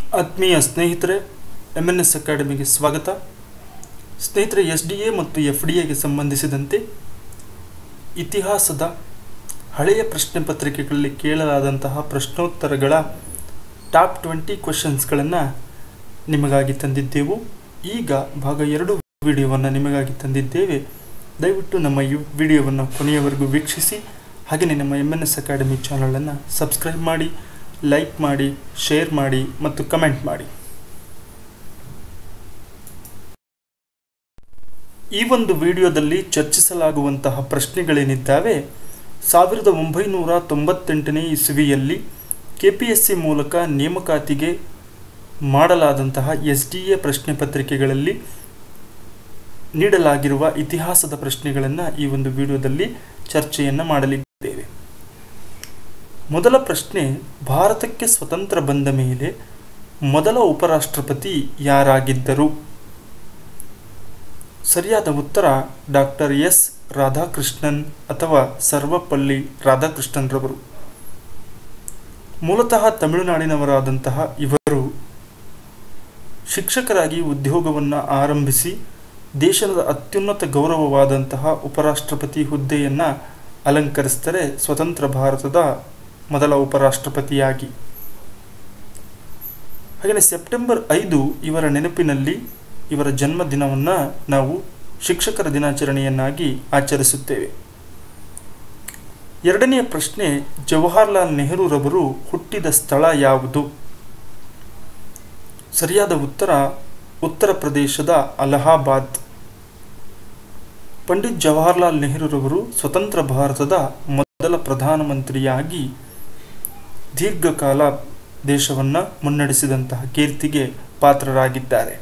ಆತ್ಮೀಯ ಸ್ನೇಹಿತರೆ M N S ಅಕಾಡೆಮಿಗೆ ಸ್ವಾಗತ ಸ್ನೇಹಿತರೆ ಎಸ್ ಡಿ ಎ ಮತ್ತು ಎಫ್ ಡಿ ಎಗೆ ಸಂಬಂಧಿಸಿದಂತೆ ಇತಿಹಾಸದ ಹಳೆಯ ಪ್ರಶ್ನೆ ಪತ್ರಿಕೆಗಳಲ್ಲಿ ಕೇಳಲಾದಂತಹ ಪ್ರಶ್ನೋತ್ತರಗಳ ಟಾಪ್ ಟ್ವೆಂಟಿ ಕ್ವಶನ್ಸ್ಗಳನ್ನು ನಿಮಗಾಗಿ ತಂದಿದ್ದೆವು ಈಗ ಭಾಗ ಎರಡು ವಿಡಿಯೋವನ್ನು ನಿಮಗಾಗಿ ತಂದಿದ್ದೇವೆ ದಯವಿಟ್ಟು ನಮ್ಮ ಈ ವಿಡಿಯೋವನ್ನು ಕೊನೆಯವರೆಗೂ ವೀಕ್ಷಿಸಿ ಹಾಗೆಯೇ ನಮ್ಮ ಎಮ್ ಎನ್ ಎಸ್ ಅಕಾಡೆಮಿ ಚಾನಲನ್ನು ಸಬ್ಸ್ಕ್ರೈಬ್ ಮಾಡಿ ಲೈಕ್ ಮಾಡಿ ಶೇರ್ ಮಾಡಿ ಮತ್ತು ಕಮೆಂಟ್ ಮಾಡಿ ಈ ಒಂದು ವಿಡಿಯೋದಲ್ಲಿ ಚರ್ಚಿಸಲಾಗುವಂತಹ ಪ್ರಶ್ನೆಗಳೇನಿದ್ದಾವೆ ಸಾವಿರದ ಒಂಬೈನೂರ ತೊಂಬತ್ತೆಂಟನೇ ಇಸುವಿಯಲ್ಲಿ ಕೆ ಪಿ ಎಸ್ ಸಿ ಮೂಲಕ ನೇಮಕಾತಿಗೆ ಮಾಡಲಾದಂತಹ ಎಸ್ ಡಿ ಎ ಪ್ರಶ್ನೆ ಪತ್ರಿಕೆಗಳಲ್ಲಿ ನೀಡಲಾಗಿರುವ ಇತಿಹಾಸದ ಪ್ರಶ್ನೆಗಳನ್ನು ಈ ಒಂದು ವಿಡಿಯೋದಲ್ಲಿ ಚರ್ಚೆಯನ್ನು ಮಾಡಲಿದ್ದೇವೆ ಮೊದಲ ಪ್ರಶ್ನೆ ಭಾರತಕ್ಕೆ ಸ್ವತಂತ್ರ ಬಂದ ಮೇಲೆ ಮೊದಲ ಉಪರಾಷ್ಟ್ರಪತಿ ಯಾರಾಗಿದ್ದರು ಸರಿಯಾದ ಉತ್ತರ ಡಾಕ್ಟರ್ ಎಸ್ ರಾಧಾಕೃಷ್ಣನ್ ಅಥವಾ ಸರ್ವಪಲ್ಲಿ ರಾಧಾಕೃಷ್ಣನ್ರವರು ಮೂಲತಃ ತಮಿಳುನಾಡಿನವರಾದಂತಹ ಇವರು ಶಿಕ್ಷಕರಾಗಿ ಉದ್ಯೋಗವನ್ನು ಆರಂಭಿಸಿ ದೇಶದ ಅತ್ಯುನ್ನತ ಗೌರವವಾದಂತಹ ಉಪರಾಷ್ಟ್ರಪತಿ ಹುದ್ದೆಯನ್ನು ಅಲಂಕರಿಸ್ತಾರೆ ಸ್ವತಂತ್ರ ಭಾರತದ ಮೊದಲ ಉಪರಾಷ್ಟ್ರಪತಿಯಾಗಿ ಹಾಗೆಯೇ ಸೆಪ್ಟೆಂಬರ್ ಐದು ಇವರ ನೆನಪಿನಲ್ಲಿ ಇವರ ಜನ್ಮದಿನವನ್ನು ನಾವು ಶಿಕ್ಷಕರ ದಿನಾಚರಣೆಯನ್ನಾಗಿ ಆಚರಿಸುತ್ತೇವೆ ಎರಡನೆಯ ಪ್ರಶ್ನೆ ಜವಾಹರ್ಲಾಲ್ ನೆಹರೂರವರು ಹುಟ್ಟಿದ ಸ್ಥಳ ಯಾವುದು ಸರಿಯಾದ ಉತ್ತರ ಉತ್ತರ ಪ್ರದೇಶದ ಅಲಹಾಬಾದ್ ಪಂಡಿತ್ ಜವಾಹರ್ಲಾಲ್ ನೆಹರೂರವರು ಸ್ವತಂತ್ರ ಭಾರತದ ಮೊದಲ ಪ್ರಧಾನಮಂತ್ರಿಯಾಗಿ ದೀರ್ಘಕಾಲ ದೇಶವನ್ನು ಮುನ್ನಡೆಸಿದಂತಹ ಕೀರ್ತಿಗೆ ಪಾತ್ರರಾಗಿದ್ದಾರೆ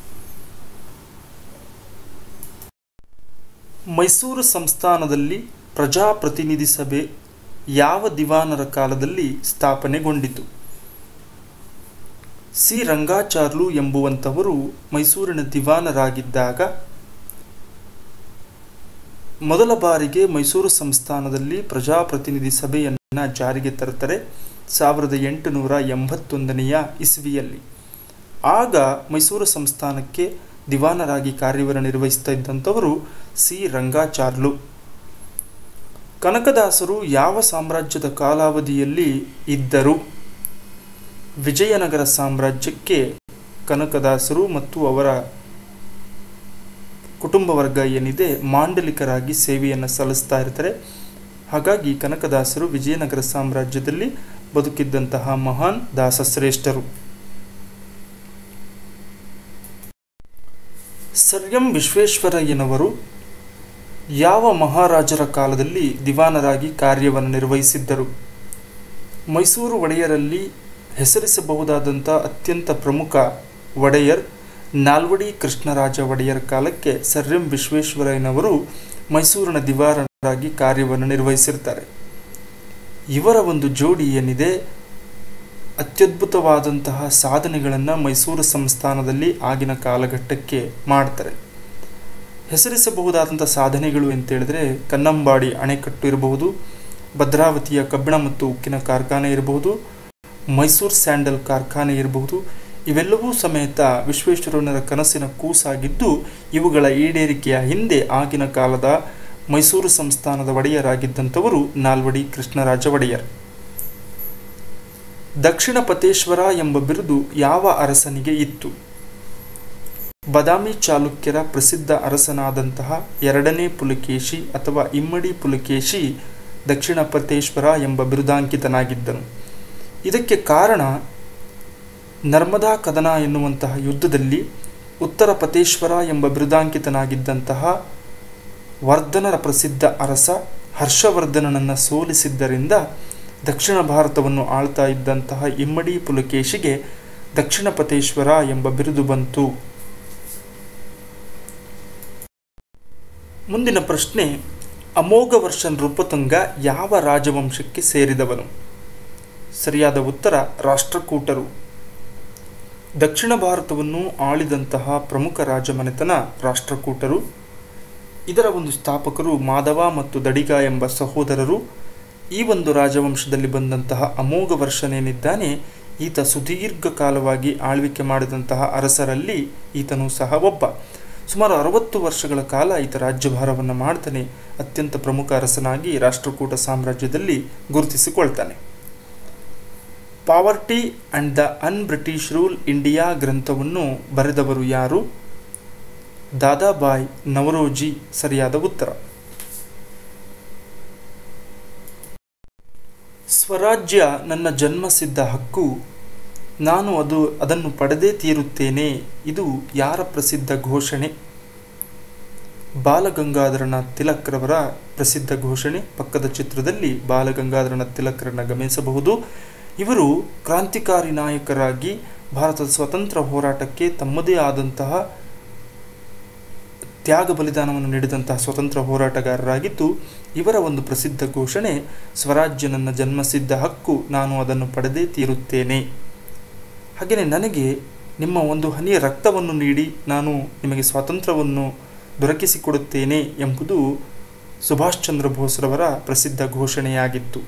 ಮೈಸೂರು ಸಂಸ್ಥಾನದಲ್ಲಿ ಪ್ರಜಾಪ್ರತಿನಿಧಿ ಸಭೆ ಯಾವ ದಿವಾನರ ಕಾಲದಲ್ಲಿ ಸ್ಥಾಪನೆಗೊಂಡಿತು ಸಿ ರಂಗಾಚಾರ್ಲು ಎಂಬುವಂಥವರು ಮೈಸೂರಿನ ದಿವಾನರಾಗಿದ್ದಾಗ ಮೊದಲ ಬಾರಿಗೆ ಮೈಸೂರು ಸಂಸ್ಥಾನದಲ್ಲಿ ಪ್ರಜಾಪ್ರತಿನಿಧಿ ಸಭೆಯನ್ನು ಜಾರಿಗೆ ತರುತ್ತಾರೆ ಸಾವಿರದ ಎಂಟುನೂರ ಎಂಬತ್ತೊಂದನೆಯ ಇಸ್ವಿಯಲ್ಲಿ ಆಗ ಮೈಸೂರು ಸಂಸ್ಥಾನಕ್ಕೆ ದಿವಾನರಾಗಿ ಕಾರ್ಯವನ್ನು ನಿರ್ವಹಿಸ್ತಾ ಇದ್ದಂಥವರು ಸಿ ರಂಗಾಚಾರ್ಲು ಕನಕದಾಸರು ಯಾವ ಸಾಮ್ರಾಜ್ಯದ ಕಾಲಾವಧಿಯಲ್ಲಿ ಇದ್ದರು ವಿಜಯನಗರ ಸಾಮ್ರಾಜ್ಯಕ್ಕೆ ಕನಕದಾಸರು ಮತ್ತು ಅವರ ಕುಟುಂಬ ವರ್ಗ ಏನಿದೆ ಮಾಂಡಲಿಕರಾಗಿ ಸೇವೆಯನ್ನು ಸಲ್ಲಿಸ್ತಾ ಇರ್ತಾರೆ ಹಾಗಾಗಿ ಕನಕದಾಸರು ವಿಜಯನಗರ ಸಾಮ್ರಾಜ್ಯದಲ್ಲಿ ಬದುಕಿದ್ದಂತಹ ಮಹಾನ್ ದಾಸಶ್ರೇಷ್ಠರು ಸರ್ ಎಂ ವಿಶ್ವೇಶ್ವರಯ್ಯನವರು ಯಾವ ಮಹಾರಾಜರ ಕಾಲದಲ್ಲಿ ದಿವಾನರಾಗಿ ಕಾರ್ಯವನ್ನು ನಿರ್ವಹಿಸಿದ್ದರು ಮೈಸೂರು ಒಡೆಯರಲ್ಲಿ ಹೆಸರಿಸಬಹುದಾದಂಥ ಅತ್ಯಂತ ಪ್ರಮುಖ ಒಡೆಯರ್ ನಾಲ್ವಡಿ ಕೃಷ್ಣರಾಜ ಒಡೆಯರ್ ಕಾಲಕ್ಕೆ ಸರ್ ಎಂ ವಿಶ್ವೇಶ್ವರಯ್ಯನವರು ಮೈಸೂರಿನ ದಿವಾನರಾಗಿ ಕಾರ್ಯವನ್ನು ನಿರ್ವಹಿಸಿರ್ತಾರೆ ಇವರ ಒಂದು ಜೋಡಿ ಏನಿದೆ ಅತ್ಯದ್ಭುತವಾದಂತಹ ಸಾಧನೆಗಳನ್ನು ಮೈಸೂರು ಸಂಸ್ಥಾನದಲ್ಲಿ ಆಗಿನ ಕಾಲಘಟ್ಟಕ್ಕೆ ಮಾಡ್ತಾರೆ ಹೆಸರಿಸಬಹುದಾದಂಥ ಸಾಧನೆಗಳು ಅಂತೇಳಿದ್ರೆ ಕನ್ನಂಬಾಡಿ ಅಣೆಕಟ್ಟು ಇರಬಹುದು ಭದ್ರಾವತಿಯ ಕಬ್ಬಿಣ ಮತ್ತು ಉಕ್ಕಿನ ಕಾರ್ಖಾನೆ ಇರಬಹುದು ಮೈಸೂರು ಸ್ಯಾಂಡಲ್ ಕಾರ್ಖಾನೆ ಇರಬಹುದು ಇವೆಲ್ಲವೂ ಸಮೇತ ವಿಶ್ವೇಶ್ವರಯ್ಯನವರ ಕನಸಿನ ಕೂಸಾಗಿದ್ದು ಇವುಗಳ ಈಡೇರಿಕೆಯ ಹಿಂದೆ ಆಗಿನ ಕಾಲದ ಮೈಸೂರು ಸಂಸ್ಥಾನದ ಒಡೆಯರಾಗಿದ್ದಂಥವರು ನಾಲ್ವಡಿ ಕೃಷ್ಣರಾಜ ಒಡೆಯರ್ ದಕ್ಷಿಣ ಪತೇಶ್ವರ ಎಂಬ ಬಿರುದು ಯಾವ ಅರಸನಿಗೆ ಇತ್ತು ಬದಾಮಿ ಚಾಲುಕ್ಯರ ಪ್ರಸಿದ್ಧ ಅರಸನಾದಂತಹ ಎರಡನೇ ಪುಲಕೇಶಿ ಅಥವಾ ಇಮ್ಮಡಿ ಪುಲಕೇಶಿ ದಕ್ಷಿಣ ಪತೇಶ್ವರ ಎಂಬ ಬಿರುದಾಂಕಿತನಾಗಿದ್ದನು ಇದಕ್ಕೆ ಕಾರಣ ನರ್ಮದಾ ಕದನ ಎನ್ನುವಂತಹ ಯುದ್ಧದಲ್ಲಿ ಉತ್ತರ ಪತೇಶ್ವರ ಎಂಬ ಬಿರುದಾಂಕಿತನಾಗಿದ್ದಂತಹ ವರ್ಧನರ ಪ್ರಸಿದ್ಧ ಅರಸ ಹರ್ಷವರ್ಧನನನ್ನು ಸೋಲಿಸಿದ್ದರಿಂದ ದಕ್ಷಿಣ ಭಾರತವನ್ನು ಆಳ್ತಾ ಇದ್ದಂತಹ ಇಮ್ಮಡಿ ಪುಲಕೇಶಿಗೆ ದಕ್ಷಿಣ ಪತೇಶ್ವರ ಎಂಬ ಬಿರುದು ಬಂತು ಮುಂದಿನ ಪ್ರಶ್ನೆ ಅಮೋಘ ವರ್ಷ ನೃಪತುಂಗ ಯಾವ ರಾಜವಂಶಕ್ಕೆ ಸೇರಿದವನು ಸರಿಯಾದ ಉತ್ತರ ರಾಷ್ಟ್ರಕೂಟರು ದಕ್ಷಿಣ ಭಾರತವನ್ನು ಆಳಿದಂತಹ ಪ್ರಮುಖ ರಾಜಮನೆತನ ರಾಷ್ಟ್ರಕೂಟರು ಇದರ ಒಂದು ಸ್ಥಾಪಕರು ಮಾಧವ ಮತ್ತು ದಡಿಗ ಎಂಬ ಸಹೋದರರು ಈ ಒಂದು ರಾಜವಂಶದಲ್ಲಿ ಬಂದಂತಹ ಅಮೋಘ ವರ್ಷನೇನಿದ್ದಾನೆ ಈತ ಸುದೀರ್ಘ ಕಾಲವಾಗಿ ಆಳ್ವಿಕೆ ಮಾಡಿದಂತಹ ಅರಸರಲ್ಲಿ ಈತನು ಸಹ ಒಬ್ಬ ಸುಮಾರು ಅರವತ್ತು ವರ್ಷಗಳ ಕಾಲ ಈತ ರಾಜ್ಯಭಾರವನ್ನು ಮಾಡ್ತಾನೆ ಅತ್ಯಂತ ಪ್ರಮುಖ ಅರಸನಾಗಿ ರಾಷ್ಟ್ರಕೂಟ ಸಾಮ್ರಾಜ್ಯದಲ್ಲಿ ಗುರುತಿಸಿಕೊಳ್ತಾನೆ poverty and the un British rule India ಗ್ರಂಥವನ್ನು ಬರೆದವರು ಯಾರು ದಾದಾಬಾಯ್ ನವರೋಜಿ ಸರಿಯಾದ ಉತ್ತರ ಸ್ವರಾಜ್ಯ ನನ್ನ ಜನ್ಮಸಿದ್ಧ ಹಕ್ಕು ನಾನು ಅದು ಅದನ್ನು ಪಡೆದೇ ತೀರುತ್ತೇನೆ ಇದು ಯಾರ ಪ್ರಸಿದ್ಧ ಘೋಷಣೆ ಬಾಲಗಂಗಾಧರನಾಥ್ ತಿಲಕ್ರವರ ಪ್ರಸಿದ್ಧ ಘೋಷಣೆ ಪಕ್ಕದ ಚಿತ್ರದಲ್ಲಿ ಬಾಲಗಂಗಾಧರನಾಥ್ ತಿಲಕ್ರನ್ನ ಗಮನಿಸಬಹುದು ಇವರು ಕ್ರಾಂತಿಕಾರಿ ನಾಯಕರಾಗಿ ಭಾರತದ ಸ್ವತಂತ್ರ ಹೋರಾಟಕ್ಕೆ ತಮ್ಮದೇ ಆದಂತಹ ತ್ಯಾಗ ಬಲಿದಾನವನ್ನು ನೀಡಿದಂತಹ ಸ್ವತಂತ್ರ ಹೋರಾಟಗಾರರಾಗಿದ್ದು ಇವರ ಒಂದು ಪ್ರಸಿದ್ಧ ಘೋಷಣೆ ಸ್ವರಾಜ್ಯ ನನ್ನ ಜನ್ಮಸಿದ್ಧ ಹಕ್ಕು ನಾನು ಅದನ್ನು ಪಡೆದೇ ತೀರುತ್ತೇನೆ ಹಾಗೆಯೇ ನನಗೆ ನಿಮ್ಮ ಒಂದು ಹನಿಯ ರಕ್ತವನ್ನು ನೀಡಿ ನಾನು ನಿಮಗೆ ಸ್ವಾತಂತ್ರ್ಯವನ್ನು ದೊರಕಿಸಿಕೊಡುತ್ತೇನೆ ಎಂಬುದು ಸುಭಾಷ್ ಚಂದ್ರ ಬೋಸ್ರವರ ಪ್ರಸಿದ್ಧ ಘೋಷಣೆಯಾಗಿತ್ತು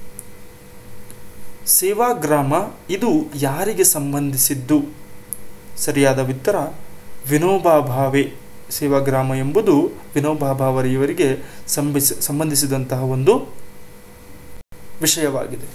ಸೇವಾಗ್ರಾಮ ಇದು ಯಾರಿಗೆ ಸಂಬಂಧಿಸಿದ್ದು ಸರಿಯಾದ ಉತ್ತರ ವಿನೋಬಾ ಭಾವೆ ಸೇವಾಗ್ರಾಮ ಎಂಬುದು ವಿನೋಬಾ ಭಾವರಿ ಇವರಿಗೆ ಸಂಬಿಸ ಸಂಬಂಧಿಸಿದಂತಹ ಒಂದು ವಿಷಯವಾಗಿದೆ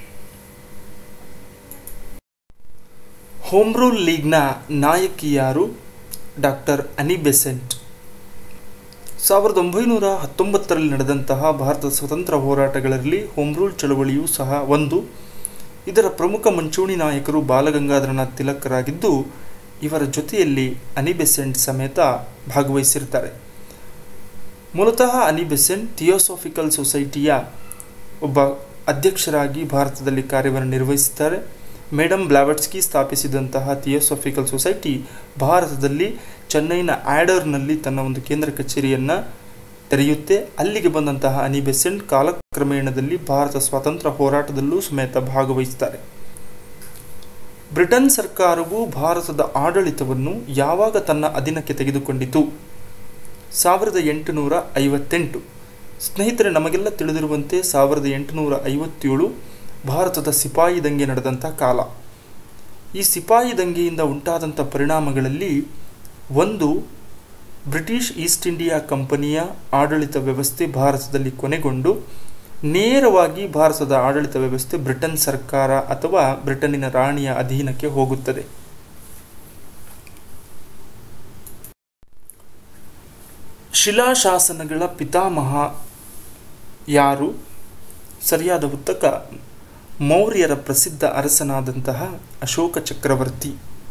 ಹೋಮ್ ರೂಲ್ ಲೀಗ್ನ ನಾಯಕಿ ಯಾರು ಡಾಕ್ಟರ್ ಅನಿ ಬೆಸೆಂಟ್ ಸಾವಿರದ ಒಂಬೈನೂರ ಹತ್ತೊಂಬತ್ತರಲ್ಲಿ ನಡೆದಂತಹ ಭಾರತದ ಸ್ವತಂತ್ರ ಹೋರಾಟಗಳಲ್ಲಿ ಹೋಮ್ ರೂಲ್ ಚಳವಳಿಯೂ ಸಹ ಒಂದು ಇದರ ಪ್ರಮುಖ ಮುಂಚೂಣಿ ನಾಯಕರು ಬಾಲಗಂಗಾಧರನಾಥ್ ತಿಲಕರಾಗಿದ್ದು ಇವರ ಜೊತೆಯಲ್ಲಿ ಅನಿ ಬೆಸೆಂಟ್ ಸಮೇತ ಭಾಗವಹಿಸಿರ್ತಾರೆ ಮೂಲತಃ ಅನಿ ಬೆಸೆಂಟ್ ಥಿಯೋಸಾಫಿಕಲ್ ಸೊಸೈಟಿಯ ಒಬ್ಬ ಅಧ್ಯಕ್ಷರಾಗಿ ಭಾರತದಲ್ಲಿ ಕಾರ್ಯವನ್ನು ನಿರ್ವಹಿಸುತ್ತಾರೆ ಮೇಡಮ್ ಬ್ಲಾವಟ್ಸ್ಕಿ ಸ್ಥಾಪಿಸಿದಂತಹ ಥಿಯೋಸಾಫಿಕಲ್ ಸೊಸೈಟಿ ಭಾರತದಲ್ಲಿ ಚೆನ್ನೈನ ಆ್ಯಡರ್ನಲ್ಲಿ ತನ್ನ ಒಂದು ಕೇಂದ್ರ ಕಚೇರಿಯನ್ನು ತೆರೆಯುತ್ತೆ ಅಲ್ಲಿಗೆ ಬಂದಂತಹ ಅನಿ ಬೆಸೆಂಟ್ ಕಾಲಕ್ರಮೇಣದಲ್ಲಿ ಭಾರತ ಸ್ವಾತಂತ್ರ್ಯ ಹೋರಾಟದಲ್ಲೂ ಸಮೇತ ಭಾಗವಹಿಸುತ್ತಾರೆ ಬ್ರಿಟನ್ ಸರ್ಕಾರವು ಭಾರತದ ಆಡಳಿತವನ್ನು ಯಾವಾಗ ತನ್ನ ಅಧೀನಕ್ಕೆ ತೆಗೆದುಕೊಂಡಿತು ಸಾವಿರದ ಎಂಟುನೂರ ಐವತ್ತೆಂಟು ಸ್ನೇಹಿತರೆ ನಮಗೆಲ್ಲ ತಿಳಿದಿರುವಂತೆ ಸಾವಿರದ ಎಂಟುನೂರ ಐವತ್ತೇಳು ಭಾರತದ ಸಿಪಾಯಿ ದಂಗೆ ನಡೆದಂಥ ಕಾಲ ಈ ಸಿಪಾಯಿ ದಂಗೆಯಿಂದ ಉಂಟಾದಂಥ ಪರಿಣಾಮಗಳಲ್ಲಿ ಒಂದು ಬ್ರಿಟಿಷ್ ಈಸ್ಟ್ ಇಂಡಿಯಾ ಕಂಪನಿಯ ಆಡಳಿತ ವ್ಯವಸ್ಥೆ ಭಾರತದಲ್ಲಿ ಕೊನೆಗೊಂಡು ನೇರವಾಗಿ ಭಾರತದ ಆಡಳಿತ ವ್ಯವಸ್ಥೆ ಬ್ರಿಟನ್ ಸರ್ಕಾರ ಅಥವಾ ಬ್ರಿಟನ್ನಿನ ರಾಣಿಯ ಅಧೀನಕ್ಕೆ ಹೋಗುತ್ತದೆ ಶಿಲಾಶಾಸನಗಳ ಪಿತಾಮಹ ಯಾರು ಸರಿಯಾದ ಉತ್ತಕ ಮೌರ್ಯರ ಪ್ರಸಿದ್ಧ ಅರಸನಾದಂತಹ ಅಶೋಕ ಚಕ್ರವರ್ತಿ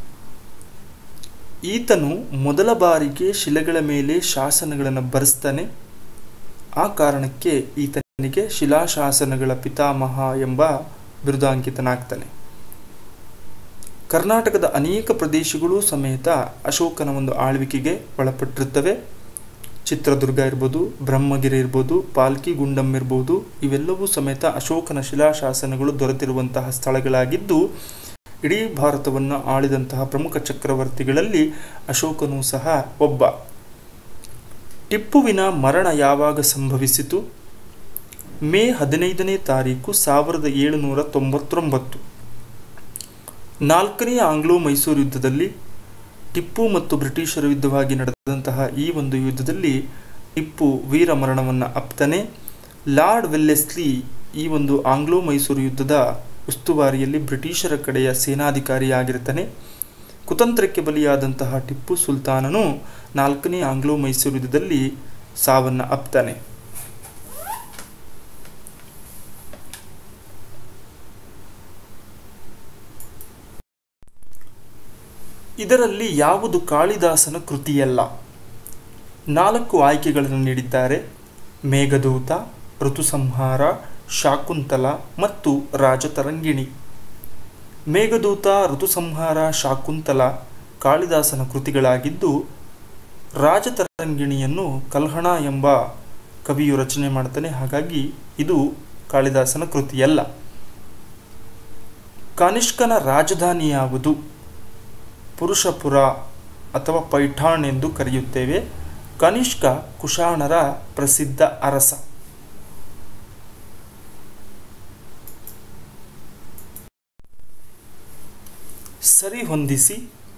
ಈತನು ಮೊದಲ ಬಾರಿಗೆ ಶಿಲೆಗಳ ಮೇಲೆ ಶಾಸನಗಳನ್ನು ಬರೆಸ್ತಾನೆ ಆ ಕಾರಣಕ್ಕೆ ಈತನಿಗೆ ಶಿಲಾಶಾಸನಗಳ ಪಿತಾಮಹ ಎಂಬ ಬಿರುದಾಂಕಿತನಾಗ್ತಾನೆ ಕರ್ನಾಟಕದ ಅನೇಕ ಪ್ರದೇಶಗಳು ಸಮೇತ ಅಶೋಕನ ಒಂದು ಆಳ್ವಿಕೆಗೆ ಒಳಪಟ್ಟಿರುತ್ತವೆ ಚಿತ್ರದುರ್ಗ ಇರ್ಬೋದು ಬ್ರಹ್ಮಗಿರಿ ಇರ್ಬೋದು ಪಾಲ್ಕಿ ಗುಂಡಂ ಇರ್ಬೋದು ಇವೆಲ್ಲವೂ ಸಮೇತ ಅಶೋಕನ ಶಿಲಾಶಾಸನಗಳು ದೊರೆತಿರುವಂತಹ ಸ್ಥಳಗಳಾಗಿದ್ದು ಇಡೀ ಭಾರತವನ್ನು ಆಳಿದಂತಹ ಪ್ರಮುಖ ಚಕ್ರವರ್ತಿಗಳಲ್ಲಿ ಅಶೋಕನೂ ಸಹ ಒಬ್ಬ ಟಿಪ್ಪುವಿನ ಮರಣ ಯಾವಾಗ ಸಂಭವಿಸಿತು ಮೇ ಹದಿನೈದನೇ ತಾರೀಕು ಸಾವಿರದ ಏಳುನೂರ ತೊಂಬತ್ತೊಂಬತ್ತು ನಾಲ್ಕನೇ ಆಂಗ್ಲೋ ಮೈಸೂರು ಯುದ್ಧದಲ್ಲಿ ಟಿಪ್ಪು ಮತ್ತು ಬ್ರಿಟಿಷರ ಯುದ್ಧವಾಗಿ ನಡೆದಂತಹ ಈ ಒಂದು ಯುದ್ಧದಲ್ಲಿ ಟಿಪ್ಪು ವೀರ ಮರಣವನ್ನು ಅಪ್ತಾನೆ ಲಾರ್ಡ್ ವೆಲ್ಲೆಸ್ಲಿ ಈ ಒಂದು ಆಂಗ್ಲೋ ಮೈಸೂರು ಯುದ್ಧದ ಉಸ್ತುವಾರಿಯಲ್ಲಿ ಬ್ರಿಟಿಷರ ಕಡೆಯ ಸೇನಾಧಿಕಾರಿಯಾಗಿರ್ತಾನೆ ಕುತಂತ್ರಕ್ಕೆ ಬಲಿಯಾದಂತಹ ಟಿಪ್ಪು ಸುಲ್ತಾನನು ನಾಲ್ಕನೇ ಆಂಗ್ಲೋ ಮೈಸೂರು ಯುದ್ಧದಲ್ಲಿ ಸಾವನ್ನು ಅಪ್ತಾನೆ ಇದರಲ್ಲಿ ಯಾವುದು ಕಾಳಿದಾಸನ ಕೃತಿಯಲ್ಲ ನಾಲ್ಕು ಆಯ್ಕೆಗಳನ್ನು ನೀಡಿದ್ದಾರೆ ಮೇಘದೂತ ಋತುಸಂಹಾರ ಶಾಕುಂತಲ ಮತ್ತು ರಾಜತರಂಗಿಣಿ ಮೇಘದೂತ ಋತುಸಂಹಾರ ಶಾಕುಂತಲ ಕಾಳಿದಾಸನ ಕೃತಿಗಳಾಗಿದ್ದು ರಾಜತರಂಗಿಣಿಯನ್ನು ಕಲ್ಹಣ ಎಂಬ ಕವಿಯು ರಚನೆ ಮಾಡ್ತಾನೆ ಹಾಗಾಗಿ ಇದು ಕಾಳಿದಾಸನ ಕೃತಿಯಲ್ಲ ಕನಿಷ್ಕನ ರಾಜಧಾನಿ ಯಾವುದು ಪುರುಷಪುರ ಅಥವಾ ಪೈಠಾಣ್ ಎಂದು ಕರೆಯುತ್ತೇವೆ ಕನಿಷ್ಕ ಕುಶಾಣರ ಪ್ರಸಿದ್ಧ ಅರಸ ಸರಿಹೊಂದಿಸಿ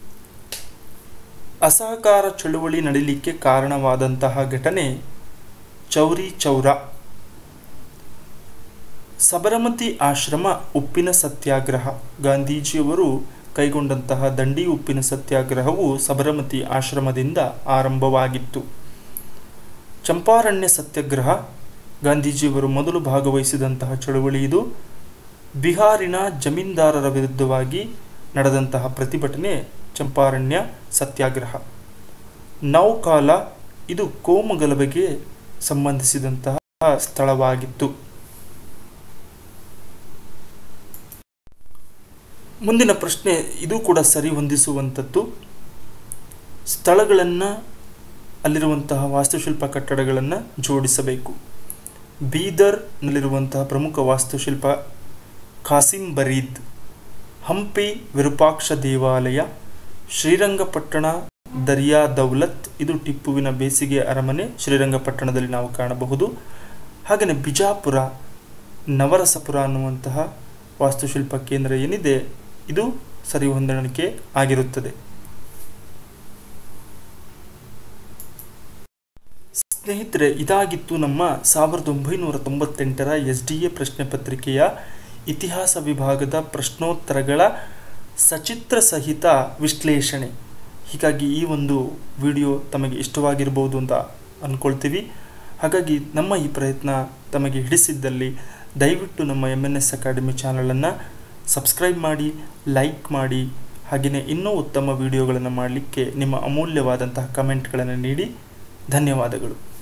ಅಸಹಕಾರ ಚಳುವಳಿ ನಡೀಲಿಕ್ಕೆ ಕಾರಣವಾದಂತಹ ಘಟನೆ ಚೌರಿ ಚೌರ ಸಬರಮತಿ ಆಶ್ರಮ ಉಪ್ಪಿನ ಸತ್ಯಾಗ್ರಹ ಗಾಂಧೀಜಿಯವರು ಕೈಗೊಂಡಂತಹ ದಂಡಿ ಉಪ್ಪಿನ ಸತ್ಯಾಗ್ರಹವು ಸಬರಮತಿ ಆಶ್ರಮದಿಂದ ಆರಂಭವಾಗಿತ್ತು ಚಂಪಾರಣ್ಯ ಸತ್ಯಾಗ್ರಹ ಗಾಂಧೀಜಿಯವರು ಮೊದಲು ಭಾಗವಹಿಸಿದಂತಹ ಚಳುವಳಿ ಇದು ಬಿಹಾರಿನ ಜಮೀನ್ದಾರರ ವಿರುದ್ಧವಾಗಿ ನಡೆದಂತಹ ಪ್ರತಿಭಟನೆ ಚಂಪಾರಣ್ಯ ಸತ್ಯಾಗ್ರಹ ನೌಕಾಲ ಇದು ಕೋಮುಗಲಭೆಗೆ ಸಂಬಂಧಿಸಿದಂತಹ ಸ್ಥಳವಾಗಿತ್ತು ಮುಂದಿನ ಪ್ರಶ್ನೆ ಇದು ಕೂಡ ಸರಿ ಹೊಂದಿಸುವಂಥದ್ದು ಸ್ಥಳಗಳನ್ನು ಅಲ್ಲಿರುವಂತಹ ವಾಸ್ತುಶಿಲ್ಪ ಕಟ್ಟಡಗಳನ್ನು ಜೋಡಿಸಬೇಕು ಬೀದರ್ನಲ್ಲಿರುವಂತಹ ಪ್ರಮುಖ ವಾಸ್ತುಶಿಲ್ಪ ಖಾಸಿಂ ಬರೀದ್ ಹಂಪಿ ವಿರೂಪಾಕ್ಷ ದೇವಾಲಯ ಶ್ರೀರಂಗಪಟ್ಟಣ ದರ್ಯಾ ದೌಲತ್ ಇದು ಟಿಪ್ಪುವಿನ ಬೇಸಿಗೆ ಅರಮನೆ ಶ್ರೀರಂಗಪಟ್ಟಣದಲ್ಲಿ ನಾವು ಕಾಣಬಹುದು ಹಾಗೆಯೇ ಬಿಜಾಪುರ ನವರಸಪುರ ಅನ್ನುವಂತಹ ವಾಸ್ತುಶಿಲ್ಪ ಕೇಂದ್ರ ಏನಿದೆ ಇದು ಸರಿ ಹೊಂದಾಣಿಕೆ ಆಗಿರುತ್ತದೆ ಸ್ನೇಹಿತರೆ ಇದಾಗಿತ್ತು ನಮ್ಮ ಸಾವಿರದ ಒಂಬೈನೂರ ತೊಂಬತ್ತೆಂಟರ ಎಸ್ ಡಿ ಎ ಪ್ರಶ್ನೆ ಪತ್ರಿಕೆಯ ಇತಿಹಾಸ ವಿಭಾಗದ ಪ್ರಶ್ನೋತ್ತರಗಳ ಸಚಿತ್ರ ಸಹಿತ ವಿಶ್ಲೇಷಣೆ ಹೀಗಾಗಿ ಈ ಒಂದು ವಿಡಿಯೋ ತಮಗೆ ಇಷ್ಟವಾಗಿರ್ಬೋದು ಅಂತ ಅಂದ್ಕೊಳ್ತೀವಿ ಹಾಗಾಗಿ ನಮ್ಮ ಈ ಪ್ರಯತ್ನ ತಮಗೆ ಹಿಡಿಸಿದ್ದಲ್ಲಿ ದಯವಿಟ್ಟು ನಮ್ಮ ಎಮ್ ಎನ್ ಎಸ್ ಅಕಾಡೆಮಿ ಚಾನಲನ್ನು ಸಬ್ಸ್ಕ್ರೈಬ್ ಮಾಡಿ ಲೈಕ್ ಮಾಡಿ ಹಾಗೆಯೇ ಇನ್ನೂ ಉತ್ತಮ ವಿಡಿಯೋಗಳನ್ನು ಮಾಡಲಿಕ್ಕೆ ನಿಮ್ಮ ಅಮೂಲ್ಯವಾದಂತಹ ಕಮೆಂಟ್ಗಳನ್ನು ನೀಡಿ ಧನ್ಯವಾದಗಳು